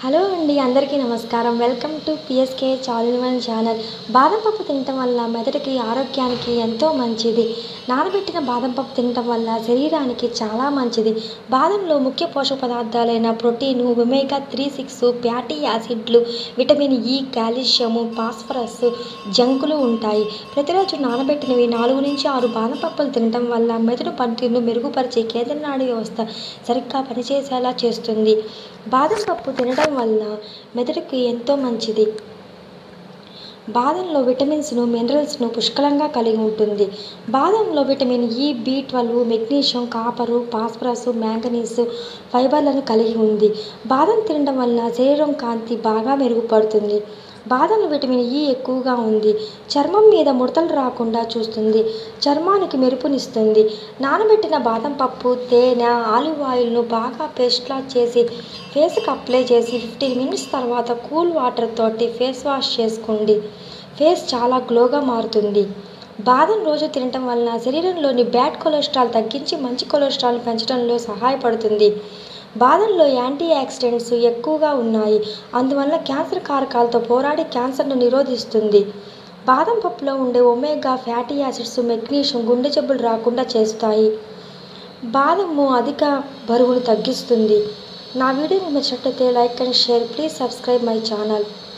hello అండి అందరికీ నమస్కారం వెల్కమ్ టు పిఎస్కే చాల్ వన్ ఛానల్ బాదం పప్పు తినటం వల్ల మెదడుకి ఆరోగ్యానికి ఎంతో మంచిది నానబెట్టిన బాదం పప్పు తినటం వల్ల శరీరానికి చాలా మంచిది బాదంలో ముఖ్య పోషక పదార్థాలైన protein omega three six fatty యాసిడ్లు విటమిన్ ఈ కాల్షియము ఫాస్ఫరస్ జంకులు ఉంటాయి ప్రతిరోజు నానబెట్టినవి నాలుగు నుంచి ఆరు బాదం పప్పులు తినటం వల్ల మెదడు పనితీరును మెరుగుపరిచే కేంద్ర నాడీ వ్యవస్థ సరిగ్గా పనిచేసేలా చేస్తుంది బాదం పప్పు తినడం వల్ల మెదడుకి ఎంతో మంచిది బాదంలో విటమిన్స్ను మినరల్స్ను పుష్కలంగా కలిగి ఉంటుంది బాదంలో vitamin E B twelve magnesium copper phosphorus manganese ఫైబర్లను కలిగి ఉంది బాదం తినడం వల్ల శరీరం కాంతి బాగా మెరుగుపడుతుంది బాదంలో విటమిన్ ఈ ఎక్కువగా ఉంది చర్మం మీద ముడతలు రాకుండా చూస్తుంది చర్మానికి మెరుపునిస్తుంది నానబెట్టిన బాదం పప్పు తేనె ఆలివ్ ఆయిల్ను బాగా పేస్ట్లా చేసి ఫేస్కి అప్లై చేసి ఫిఫ్టీన్ మినిట్స్ తర్వాత కూల్ వాటర్ తోటి ఫేస్ వాష్ చేసుకోండి ఫేస్ చాలా గ్లోగా మారుతుంది బాదం రోజు తినటం వలన శరీరంలోని బ్యాడ్ కొలెస్ట్రాల్ తగ్గించి మంచి కొలెస్ట్రాల్ పెంచడంలో సహాయపడుతుంది బాదంలో యాంటీ ఆక్సిడెంట్స్ ఎక్కువగా ఉన్నాయి అందువల్ల క్యాన్సర్ కారకాలతో పోరాడి క్యాన్సర్ను నిరోధిస్తుంది బాదం పప్పులో ఉండే ఒమేగా ఫ్యాటీ యాసిడ్స్ మెగ్నీషియం గుండె జబ్బులు రాకుండా చేస్తాయి బాదము అధిక బరువును తగ్గిస్తుంది నా వీడియో మీకు నచ్చినట్లయితే like and share please subscribe my channel